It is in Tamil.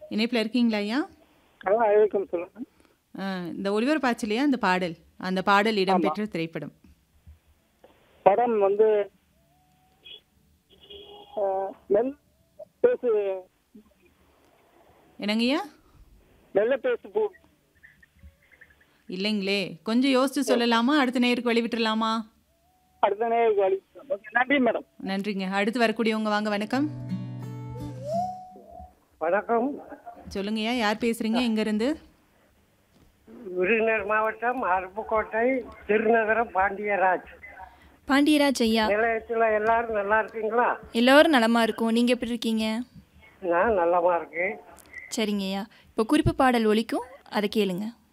இணைப்பில் இருக்கீங்களா ஐயா அதான் இருக்கும் சொல்லுங்க ஆ, இந்த ஒளிபர பாய்ச்சலையா அந்த பாடல் அந்த பாடல் இடம்பெற்ற திரைப்படம் படம் வந்து அஹ், மெல் பேசு என்னங்கய்யா மெல்ல பேசு பூ இல்லைங்களே கொஞ்சம் யோசிச்சு சொல்லலாமா அடுத்த நேருக்கு வழி விட்டுறலாமா அடுத்த நேரம் வழி ஓகே நன்றி மேடம் நன்றிங்க அடுத்து வரக்கூடியவங்க வாங்க வணக்கம் வணக்கம் சொல்லுங்கய்யா யார் பேசுறீங்க எங்க இருந்து விருதுநகர் மாவட்டம் அருப்புக்கோட்டை திருநகரம் பாண்டியராஜ் பாண்டியராஜ் ஐயா நிலையத்தில் எல்லாரும் நல்லா இருக்கீங்களா எல்லோரும் நலமா இருக்கும் நீங்க எப்படி இருக்கீங்க நான் நல்லமா இருக்கேன் சரிங்க ஐயா இப்போ குறிப்பு பாடல் ஒலிக்கும் அதை கேளுங்க